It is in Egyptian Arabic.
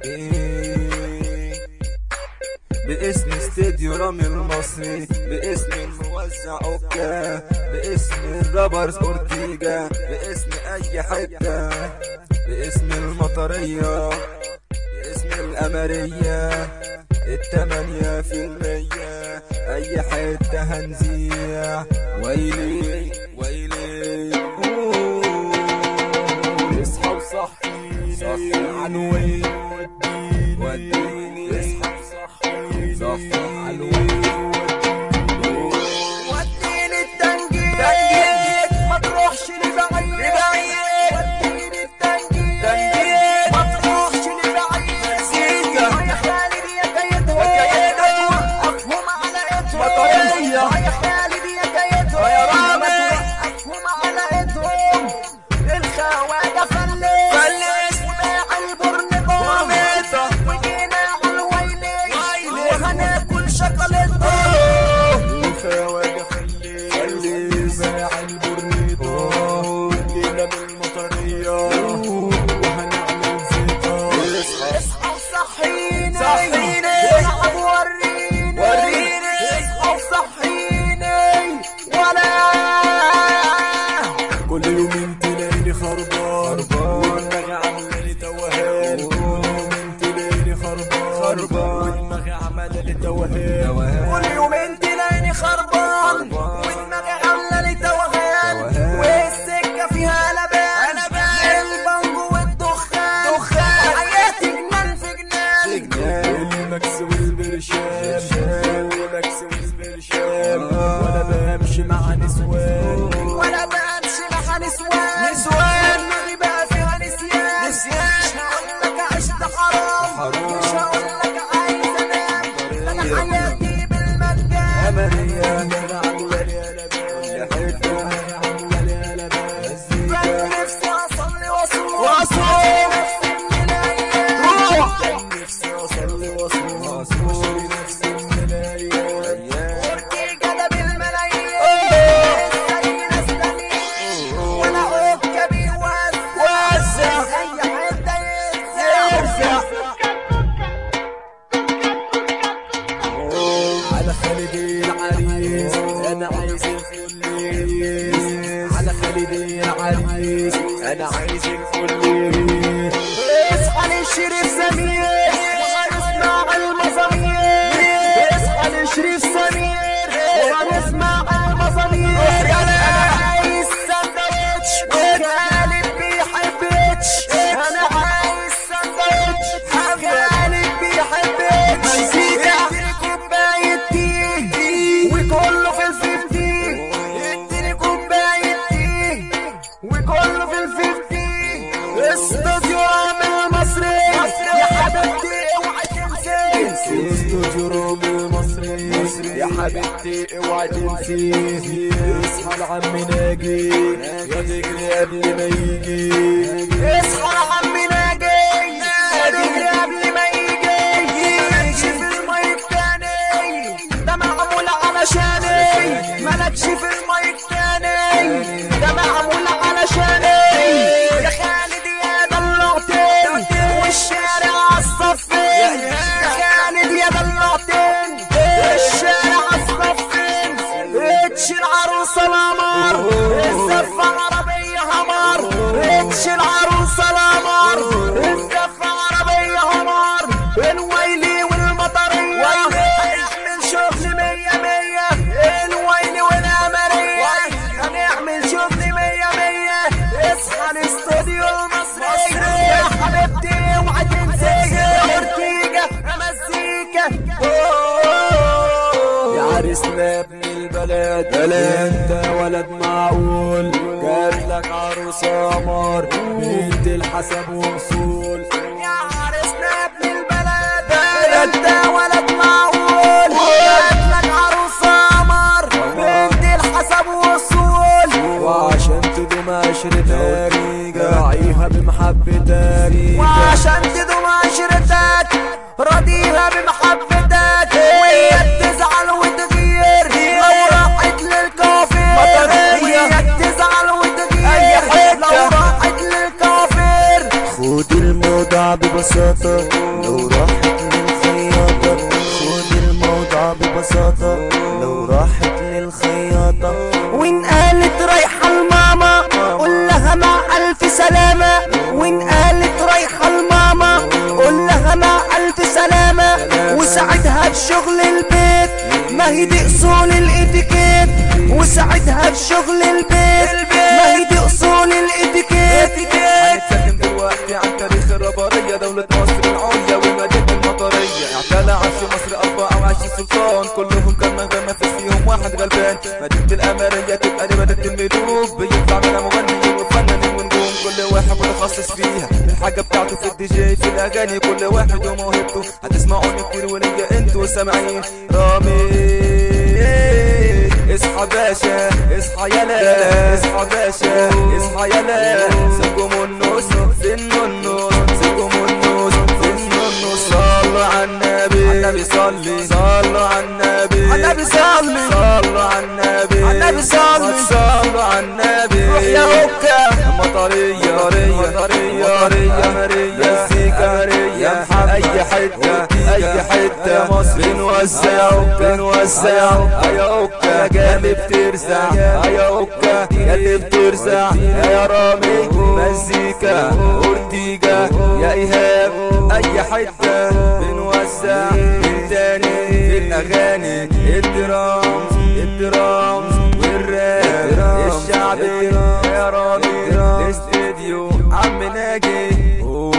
إيه. باسم استديو رامي المصري باسم الموزع اوكا باسم الرابرز اورتيجا باسم اي حتة باسم المطرية باسم الامرية التمانية في المية اي حتة هنزيع ويلي ويلي أوه. اصحى وصحيني صحي عن وين وديني اصحى وصحيني صحي عن وين وديني التنجيد ما تروحش لبعيد لبعيد. وديني التنجيد تنجيد. ما تروحش لبعيد مزيكا. يا خالد يا كيدهم وكيدهم. توقفهم على ايدهم مطرية. يا خالد يا كيدهم يا رامي. توقفهم على ايدهم الخواجة فلس فلس. وباع البرنقة ورميته. وجينا على الويلي ويلي. وهناكل شوكولاتة الخواجة خلي باع البرنيطة جينا من المطرية وهنعمل زيطة اصحى. اصحى وصحيني صحيني. العب وريني وريني. اصحى وصحيني ولا كل يومين تلاقيني خربان ودماغي عاملة لي توهان كل يومين تلاقيني خربان خربان. ودماغي عاملة لي توهان توهان. كل يومين تلاقيني خربان خربان. ودماغي عاملة لي توهان توهان. والسكة فيها لبان لبان. البنجو والدخان دخان. حياتي جنان في جنان جنان. المكس والبرشام المكس والبرشام آه. وانا بمشي مع نسوان وانا بمشي مع نسوان نسوان. دماغي بقى فيها نسيان نسيان. مش هقول لك عشت حرام حرام. مش هقول لك عايز انام انا طريق. حياتي بالمجان أمرية. دماغي عاملة لي قلبان يا حتة. دماغي عاملة لي قلبان مزيكا. كان نفسي اصلي واصوم وأصوم. نفسي من الايام روح. كان نفسي اصلي واصوم وأصوم. واشتري نفسي من الايام أيام. ورتيجة بالملايين زي ناس تانيين وانا عكا بيوزع وزع. اي حتة يتزع يرزع. على خالد العريس انا عايز الفليس على خالد العريس انا عايز الفليس اصحى للشريف سمير وهنسمع المزامير اصحى للشريف سمير وهنسمع المزامير انا عايز سندوتش خالد بيحبتش انا عايز سندوتش خالد بيحبتش مزيكا. اديني كوباية تي وكله في الفيفتي اديني كوباية تي وكله في الفيفتي استوديو عامل مصري يا حبيبتي اوعي تنسي استوديو رامي المصري يا حبيبتي اوعي تنسي اصحى لعم ناجي يا تجري قبل ما يجي اصحى لعم ناجي يا تجري قبل ما يجي مالكش في المايك تاني ده معمول علشاني مالكش في المايك تاني ده معمول علشاني يا خالد يا دلعتين والشارع عالصفين يا خالد يا دلعتين الشارع عالصفين اتش العروسة القمر الزفة عربية همر اتش العروسة القمر الزفة عربية همر الويلي والمطرية هنعمل شغل مية مية الويلي والأمرية هنعمل شغل مية مية اصحى الاستوديو المصري يا حبيبتي اوعى تنسي اورتيجا مزيكا يا عريسنا ابن البلد بلد انت ولد معقول جاب لك عروسة قمر بنت الحسب وصول يا عريسنا ابن البلد انت ولد معقول جاب لك عروسة قمر بنت الحسب وصول وعشان تدوم عشرتك راعيها بمحبتك وعشان تدوم عشرتك راضيها بمحبتك وهي تزعل وتغير لو راحت للكافر وهي تزعل وتغير لو راحت للكافر خد الموت الموضوع ببساطة لو راحت للخياطة خد الموضوع ببساطة لو راحت للخياطة وإن قالت رايحة لماما قول لها مع ألف سلامة وإن قالت رايحة لماما قول لها مع ألف سلامة وساعدها بشغل البيت ما هي دي أصول الإتيكيت وساعدها بشغل البيت ما هي دي أصول الإتيكيت هنتكلم دلوقتي عن تاريخ الربارية دولة مصر العليا والمدينة المطرية اعتلى عرش مصر أربعة وعشرين سلطان كلهم كان من غير ما فيش فيهم واحد غلبان مدينة الأمارية تبقى دي مدينة الملوك بيطلع منها مغنيين وفنانين ونجوم كل واحد متخصص فيها الحاجة بتاعته في الدي جي في الأغاني كل واحد وموهبته هتسمعوني كتير وليا انتوا سامعين رامي اصحى باشا اصحى يلا اصحى باشا اصحى يلا سيبكم النص في النص سيبكم النص في النص صلوا على النبي النبي صلي صلوا على النبي النبي صلي صلوا على النبي النبي صلي صلوا على النبي روح يا هوكا مطرية مطرية مطرية مارية مزيكا مارية اي حتة اي حتة مصر بنوزع بنوزع يا اوكا يا اللي بترزع يا اوكا يا اللي بترزع يا رامي مزيكا اورتيجا يا ايهاب اي حتة بنوزع من تاني في الاغاني الدرامز الدرامز والراب الشعبي يا رامي الاستديو عم ناجي